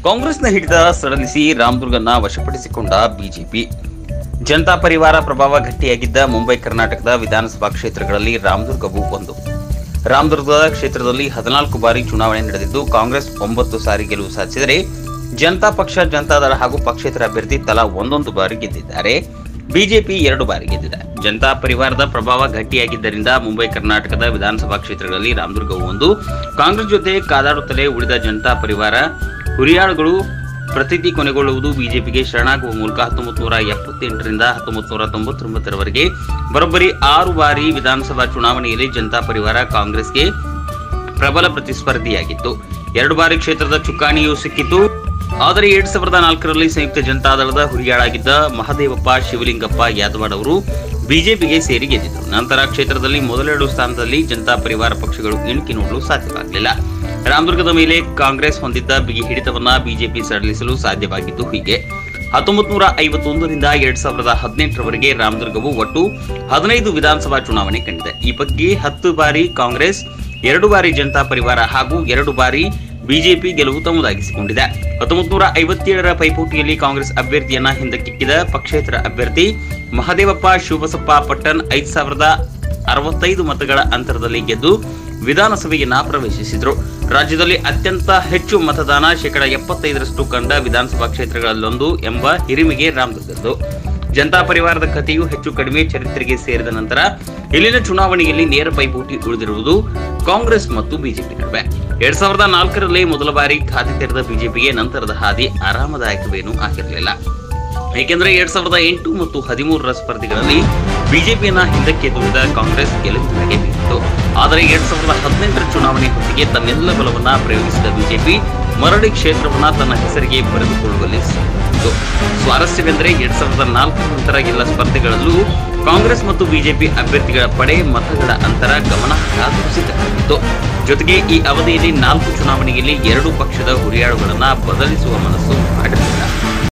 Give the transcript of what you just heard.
ಕಾಂಗ್ರೆಸ್ನ ಹಿಡಿತ ಸಡಲಿಸಿ ರಾಮದುರ್ಗನ್ನ ವಶಪಡಿಸಿಕೊಂಡ ಬಿಜೆಪಿ ಜನತಾ ಪರಿವಾರ ಪ್ರಭಾವ ಗಟ್ಟಿಯಾಗಿದ್ದ ಮುಂಬೈ ಕರ್ನಾಟಕದ ವಿಧಾನಸಭಾ ಕ್ಷೇತ್ರಗಳಲ್ಲಿ ರಾಮದುರ್ಗವು ಒಂದು ರಾಮದುರ್ಗದ ಕ್ಷೇತ್ರದಲ್ಲಿ ಹದಿನಾಲ್ಕು ಬಾರಿ ಚುನಾವಣೆ ನಡೆದಿದ್ದು ಕಾಂಗ್ರೆಸ್ ಒಂಬತ್ತು ಸಾರಿ ಗೆಲುವು ಸಾಧಿಸಿದರೆ ಜನತಾ ಪಕ್ಷ ಜನತಾದಳ ಹಾಗೂ ಪಕ್ಷೇತರ ಅಭ್ಯರ್ಥಿ ತಲಾ ಒಂದೊಂದು ಬಾರಿ ಗೆದ್ದಿದ್ದಾರೆ ಬಿಜೆಪಿ ಎರಡು ಬಾರಿ ಗೆದ್ದಿದೆ ಜನತಾ ಪರಿವಾರದ ಪ್ರಭಾವ ಗಟ್ಟಿಯಾಗಿದ್ದರಿಂದ ಮುಂಬೈ ಕರ್ನಾಟಕದ ವಿಧಾನಸಭಾ ಕ್ಷೇತ್ರಗಳಲ್ಲಿ ರಾಮದುರ್ಗವು ಒಂದು ಕಾಂಗ್ರೆಸ್ ಜೊತೆ ಕಾದಾಡುತ್ತಲೇ ಉಳಿದ ಜನತಾ ಪರಿವಾರ ಹುರಿಯಾಳುಗಳು ಪ್ರತಿತಿ ಕೊನೆಗೊಳ್ಳುವುದು ಬಿಜೆಪಿಗೆ ಶರಣಾಗುವ ಮೂಲಕ ಹತ್ತೊಂಬತ್ತು ನೂರ ಎಪ್ಪತ್ತೆಂಟರಿಂದ ಹತ್ತೊಂಬತ್ತು ನೂರ ತೊಂಬತ್ತೊಂಬತ್ತರವರೆಗೆ ಬರೋಬ್ಬರಿ ಆರು ಬಾರಿ ವಿಧಾನಸಭಾ ಚುನಾವಣೆಯಲ್ಲಿ ಜನತಾ ಪರಿವಾರ ಕಾಂಗ್ರೆಸ್ಗೆ ಪ್ರಬಲ ಪ್ರತಿಸ್ಪರ್ಧಿಯಾಗಿತ್ತು ಎರಡು ಬಾರಿ ಕ್ಷೇತ್ರದ ಚುಕ್ಕಾಣಿಯೂ ಸಿಕ್ಕಿತ್ತು ಆದರೆ ಎರಡ್ ಸಾವಿರದ ನಾಲ್ಕರಲ್ಲಿ ಸಂಯುಕ್ತ ಜನತಾದಳದ ಹುರಿಯಾಳಾಗಿದ್ದ ಮಹದೇವಪ್ಪ ಶಿವಲಿಂಗಪ್ಪ ಯಾದವಾಡ್ ಅವರು ಬಿಜೆಪಿಗೆ ಸೇರಿ ಗೆದ್ದಿದ್ದರು ನಂತರ ಕ್ಷೇತ್ರದಲ್ಲಿ ಮೊದಲೆರಡು ಸ್ಥಾನದಲ್ಲಿ ಜನತಾ ಪರಿವಾರ ಪಕ್ಷಗಳು ಇಣುಕಿ ನೋಡಲು ಸಾಧ್ಯವಾಗಲಿಲ್ಲ ರಾಮದುರ್ಗದ ಮೇಲೆ ಕಾಂಗ್ರೆಸ್ ಹೊಂದಿದ್ದ ಬಿಗಿ ಹಿಡಿತವನ್ನ ಬಿಜೆಪಿ ಸಡಿಲಿಸಲು ಸಾಧ್ಯವಾಗಿದ್ದು ಹೀಗೆ ಹತ್ತೊಂಬತ್ತು ನೂರ ಐವತ್ತೊಂದರಿಂದ ಎರಡ್ ಸಾವಿರದ ಹದಿನೆಂಟರವರೆಗೆ ರಾಮದುರ್ಗವು ಒಟ್ಟು ಹದಿನೈದು ವಿಧಾನಸಭಾ ಚುನಾವಣೆ ಕಂಡಿದೆ ಈ ಪೈಕಿ ಹತ್ತು ಬಾರಿ ಕಾಂಗ್ರೆಸ್ ಎರಡು ಬಾರಿ ಜನತಾ ಪರಿವಾರ ಹಾಗೂ ಎರಡು ಬಾರಿ ಬಿಜೆಪಿ ಗೆಲುವು ತಮ್ಮದಾಗಿಸಿಕೊಂಡಿದೆ ಹತ್ತೊಂಬತ್ತು ನೂರ ಐವತ್ತೇಳರ ಪೈಪೋಟಿಯಲ್ಲಿ ಕಾಂಗ್ರೆಸ್ ಅಭ್ಯರ್ಥಿಯನ್ನ ಹಿಂದಕ್ಕಿಕ್ಕಿದ ಪಕ್ಷೇತರ ಅಭ್ಯರ್ಥಿ ಮಹದೇವಪ್ಪ ಶಿವಬಸಪ್ಪ ಪಟ್ಟಣ್ ಐದು ಸಾವಿರದ ಅರವತ್ತೈದು ಮತಗಳ ಅಂತರದಲ್ಲಿ ಗೆದ್ದು ವಿಧಾನಸಭೆಯನ್ನ ಪ್ರವೇಶಿಸಿದ್ರು ರಾಜ್ಯದಲ್ಲಿ ಅತ್ಯಂತ ಹೆಚ್ಚು ಮತದಾನ ಶೇಕಡ ಎಪ್ಪತ್ತೈದರಷ್ಟು ಕಂಡ ವಿಧಾನಸಭಾ ಕ್ಷೇತ್ರಗಳಲ್ಲೊಂದು ಎಂಬ ಹಿರಿಮೆಗೆ ರಾಮದುರ್ಗದ್ದು ಜನತಾ ಪರಿವಾರದ ಕಥೆಯು ಹೆಚ್ಚು ಕಡಿಮೆ ಚರಿತ್ರೆಗೆ ಸೇರಿದ ನಂತರ ಇಲ್ಲಿನ ಚುನಾವಣೆಯಲ್ಲಿ ನೇರ ಪೈಪೋಟಿ ಉಳಿದಿರುವುದು ಕಾಂಗ್ರೆಸ್ ಮತ್ತು ಬಿಜೆಪಿ ನಡುವೆ ಎರಡ್ ಸಾವಿರದ ನಾಲ್ಕರಲ್ಲಿ ಮೊದಲ ಬಾರಿ ಖಾತೆ ತೆರೆದ ಬಿಜೆಪಿಗೆ ನಂತರದ ಹಾದಿ ಆರಾಮದಾಯಕವೇನೂ ಆಗಿರಲಿಲ್ಲ ಏಕೆಂದರೆ ಎರಡ್ ಸಾವಿರದ ಎಂಟು ಮತ್ತು ಹದಿಮೂರರ ಸ್ಪರ್ಧೆಗಳಲ್ಲಿ ಬಿಜೆಪಿಯನ್ನ ಹಿಂದಕ್ಕೆ ದೂಡಿದ ಕಾಂಗ್ರೆಸ್ ಗೆಲುವಿನವರೆಗೆ ಬೀರಿತು ಆದರೆ ಎರಡ್ ಸಾವಿರದ ಹದಿನೆಂಟರ ಚುನಾವಣೆ ಹೊತ್ತಿಗೆ ತನ್ನೆಲ್ಲ ಬಲವನ್ನ ಪ್ರಯೋಗಿಸಿದ ಬಿಜೆಪಿ ಮರಳಿ ಕ್ಷೇತ್ರವನ್ನ ತನ್ನ ಹೆಸರಿಗೆ ಬರೆದುಕೊಳ್ಳುವಲ್ಲಿ ಸಾಧಿಸಿತು ಸ್ವಾರಸ್ಯವೆಂದರೆ ಎರಡ್ ಸಾವಿರದ ನಾಲ್ಕರ ನಂತರ ಎಲ್ಲ ಸ್ಪರ್ಧೆಗಳಲ್ಲೂ ಕಾಂಗ್ರೆಸ್ ಮತ್ತು ಬಿಜೆಪಿ ಅಭ್ಯರ್ಥಿಗಳ ಪಡೆ ಮತಗಳ ಅಂತರ ಗಮನಾರ್ಹ ಕುಸಿತವಾಗಿತ್ತು ಜೊತೆಗೆ ಈ ಅವಧಿಯಲ್ಲಿ ನಾಲ್ಕು ಚುನಾವಣೆಯಲ್ಲಿ ಎರಡು ಪಕ್ಷದ ಹುರಿಯಾಳುಗಳನ್ನ ಬದಲಿಸುವ ಮನಸ್ಸು